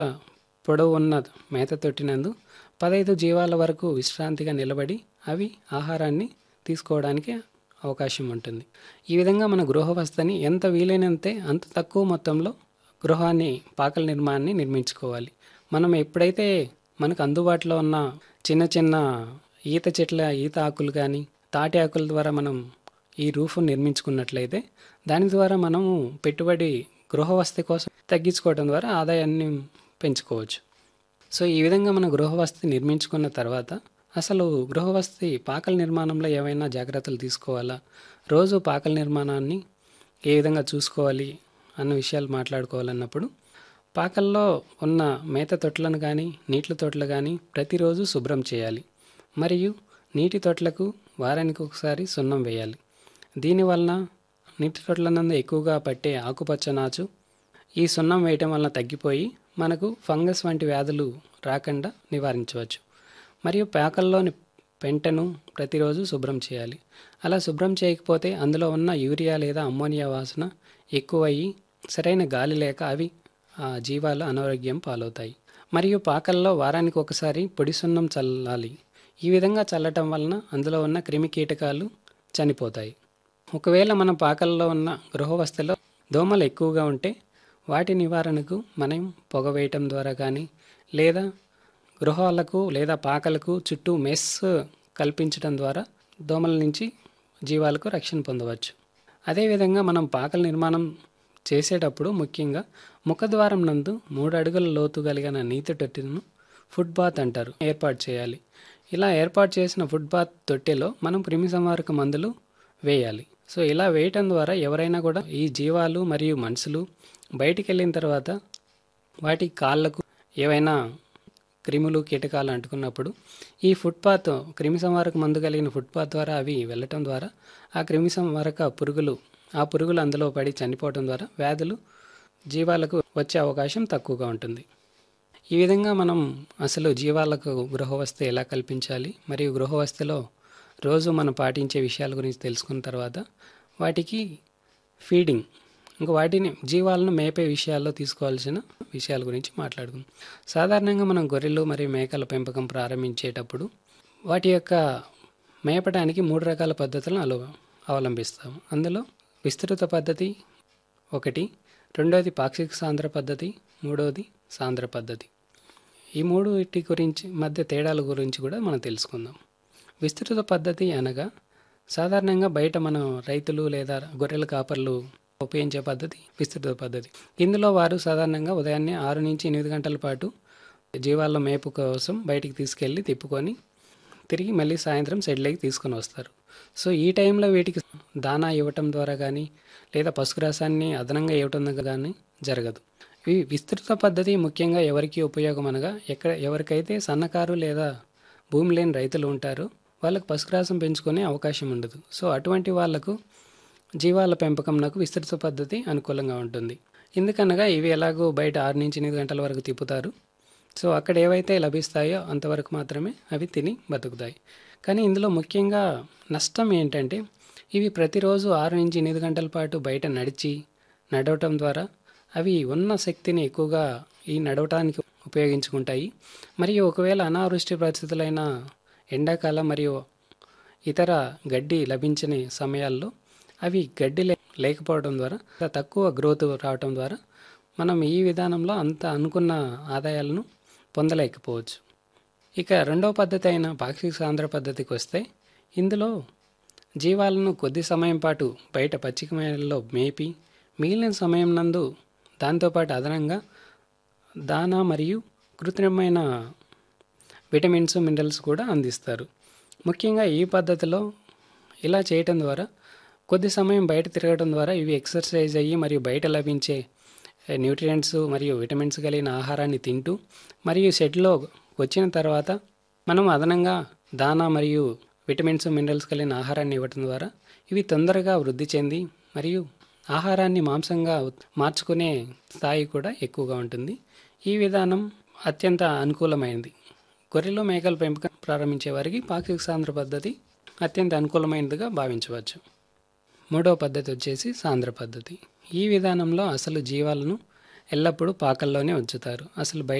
పొడవు ఉన్న మేత తొట్టినందు పదహైదు జీవాల వరకు విశ్రాంతిగా నిలబడి అవి ఆహారాన్ని తీసుకోవడానికి అవకాశం ఉంటుంది ఈ విధంగా మన గృహవస్థని ఎంత వీలైనంతే అంత తక్కువ మొత్తంలో గృహాన్ని పాకల నిర్మాణాన్ని నిర్మించుకోవాలి మనం ఎప్పుడైతే మనకు అందుబాటులో ఉన్న చిన్న చిన్న ఈత చెట్ల ఈత ఆకులు కానీ తాటి ఆకుల ద్వారా మనం ఈ రూఫ్ నిర్మించుకున్నట్లయితే దాని ద్వారా మనము పెట్టుబడి గృహవసతి కోసం తగ్గించుకోవడం ద్వారా ఆదాయాన్ని పెంచుకోవచ్చు సో ఈ విధంగా మన గృహవసతి నిర్మించుకున్న తర్వాత అసలు గృహవసతి పాకల నిర్మాణంలో ఏమైనా జాగ్రత్తలు తీసుకోవాలా రోజు పాకల నిర్మాణాన్ని ఏ విధంగా చూసుకోవాలి అన్న విషయాలు మాట్లాడుకోవాలన్నప్పుడు పాకల్లో ఉన్న మేత తొట్లను కానీ నీటి తొట్లు కానీ ప్రతిరోజు శుభ్రం చేయాలి మరియు నీటి తొట్లకు వారానికి ఒకసారి సున్నం వేయాలి దీనివలన నీటి తొట్ల నందు ఎక్కువగా పట్టే ఆకుపచ్చ నాచు ఈ సున్నం వేయటం వలన తగ్గిపోయి మనకు ఫంగస్ వంటి వ్యాధులు రాకుండా నివారించవచ్చు మరియు పాకల్లోని పెంటను ప్రతిరోజు శుభ్రం చేయాలి అలా శుభ్రం చేయకపోతే అందులో ఉన్న యూరియా లేదా అమ్మోనియా వాసన ఎక్కువయ్యి సరైన గాలి లేక అవి ఆ జీవాలు అనారోగ్యం పాలవుతాయి మరియు పాకల్లో వారానికి ఒకసారి పొడి సున్నం చల్లాలి ఈ విధంగా చల్లటం వలన అందులో ఉన్న క్రిమి కీటకాలు చనిపోతాయి ఒకవేళ మన పాకల్లో ఉన్న గృహవస్థలో దోమలు ఎక్కువగా ఉంటే వాటి నివారణకు మనం పొగ వేయటం ద్వారా కానీ లేదా గృహాలకు లేదా పాకలకు చుట్టూ మెస్ కల్పించడం ద్వారా దోమల నుంచి జీవాలకు రక్షణ పొందవచ్చు అదేవిధంగా మనం పాకల నిర్మాణం చేసేటప్పుడు ముఖ్యంగా ముఖద్వారం నందు మూడు అడుగుల లోతు కలిగిన నీతి తొట్టెను ఫుడ్ బాత్ అంటారు ఏర్పాటు చేయాలి ఇలా ఏర్పాటు చేసిన ఫుడ్ బాత్ తొట్టెలో మనం క్రిమి సంహారక మందులు వేయాలి సో ఇలా వేయటం ద్వారా ఎవరైనా కూడా ఈ జీవాలు మరియు మనుషులు బయటికి వెళ్ళిన తర్వాత వాటి కాళ్ళకు ఏవైనా క్రిములు కీటకాలు అంటుకున్నప్పుడు ఈ ఫుట్పాత్ క్రిమి సంహారక మందు కలిగిన ఫుట్పాత్ ద్వారా అవి వెళ్ళటం ద్వారా ఆ క్రిమి సంహారక పురుగులు ఆ పురుగులు అందులో పడి చనిపోవటం ద్వారా వ్యాధులు జీవాలకు వచ్చే అవకాశం తక్కువగా ఉంటుంది ఈ విధంగా మనం అసలు జీవాలకు గృహవస్థ ఎలా కల్పించాలి మరియు గృహవస్థలో రోజు మనం పాటించే విషయాల గురించి తెలుసుకున్న తర్వాత వాటికి ఫీడింగ్ ఇంకా వాటిని జీవాలను మేపే విషయాల్లో తీసుకోవాల్సిన విషయాల గురించి మాట్లాడుకుందాం సాధారణంగా మనం గొర్రెలు మరియు మేకల పెంపకం ప్రారంభించేటప్పుడు వాటి యొక్క మేపడానికి మూడు రకాల పద్ధతులను అలవ అవలంబిస్తాము అందులో విస్తృత పద్ధతి ఒకటి రెండవది పాక్షిక సాంద్ర పద్ధతి మూడవది సాంద్ర పద్ధతి ఈ మూడు వీటి గురించి మధ్య తేడాల గురించి కూడా మనం తెలుసుకుందాం విస్తృత పద్ధతి అనగా సాధారణంగా బయట మనం రైతులు లేదా గొర్రెల కాపర్లు ఉపయోగించే పద్ధతి విస్తృత పద్ధతి ఇందులో వారు సాధారణంగా ఉదయాన్నే ఆరు నుంచి ఎనిమిది గంటల పాటు జీవాల మేపు కోసం బయటికి తీసుకెళ్ళి తిప్పుకొని తిరిగి మళ్ళీ సాయంత్రం షెడ్లోకి తీసుకొని వస్తారు సో ఈ టైంలో వీటికి దానా ఇవ్వటం ద్వారా కానీ లేదా పశుగ్రాసాన్ని అదనంగా ఇవ్వటం కానీ జరగదు ఈ విస్తృత పద్ధతి ముఖ్యంగా ఎవరికి ఉపయోగం అనగా ఎక్కడ ఎవరికైతే సన్నకారు లేదా భూమి లేని రైతులు ఉంటారో వాళ్ళకు పశుగ్రాసం పెంచుకునే అవకాశం ఉండదు సో అటువంటి వాళ్లకు జీవాల పెంపకం నాకు విస్తృత పద్ధతి అనుకూలంగా ఉంటుంది ఎందుకనగా ఇవి ఎలాగో బయట ఆరు నుంచి ఎనిమిది గంటల వరకు తిప్పుతారు సో అక్కడ ఏవైతే లభిస్తాయో అంతవరకు మాత్రమే అవి తిని బతుకుతాయి కానీ ఇందులో ముఖ్యంగా నష్టం ఏంటంటే ఇవి ప్రతిరోజు ఆరు నుంచి ఎనిమిది గంటల పాటు బయట నడిచి నడవటం ద్వారా అవి ఉన్న శక్తిని ఎక్కువగా ఈ నడవటానికి ఉపయోగించుకుంటాయి మరియు ఒకవేళ అనావృష్టి పరిస్థితులైన ఎండాకాలం మరియు ఇతర గడ్డి లభించని సమయాల్లో అవి గడ్డి లేకపోవడం ద్వారా తక్కువ గ్రోత్ రావడం ద్వారా మనం ఈ విధానంలో అంత అనుకున్న ఆదాయాలను పొందలేకపోవచ్చు ఇక రెండవ పద్ధతి అయిన పాక్షిక సాంద్ర పద్ధతికి వస్తే ఇందులో జీవాలను కొద్ది సమయం పాటు బయట పచ్చిక మేళల్లో మేపి మిగిలిన సమయం నందు దాంతోపాటు అదనంగా దానా మరియు కృత్రిమమైన విటమిన్స్ మినరల్స్ కూడా అందిస్తారు ముఖ్యంగా ఈ పద్ధతిలో ఇలా చేయటం ద్వారా కొద్ది సమయం బయట తిరగడం ద్వారా ఇవి ఎక్సర్సైజ్ అయ్యి మరియు బయట లభించే న్యూట్రియంట్స్ మరియు విటమిన్స్ కలిగిన ఆహారాన్ని తింటూ మరియు షెడ్లో వచ్చిన తర్వాత మనం అదనంగా దానా మరియు విటమిన్స్ మినరల్స్ కలిగిన ఆహారాన్ని ఇవ్వటం ద్వారా ఇవి తొందరగా వృద్ధి చెంది మరియు ఆహారాన్ని మాంసంగా మార్చుకునే స్థాయి కూడా ఎక్కువగా ఉంటుంది ఈ విధానం అత్యంత అనుకూలమైనది గొర్రెలు మేకల పెంపకం ప్రారంభించే వారికి పాక్షిక సాంద్ర పద్ధతి అత్యంత అనుకూలమైనదిగా భావించవచ్చు మూడవ పద్ధతి వచ్చేసి సాంద్ర పద్ధతి ఈ విధానంలో అసలు జీవాలను ఎల్లప్పుడూ పాకల్లోనే ఉంచుతారు అసలు బయట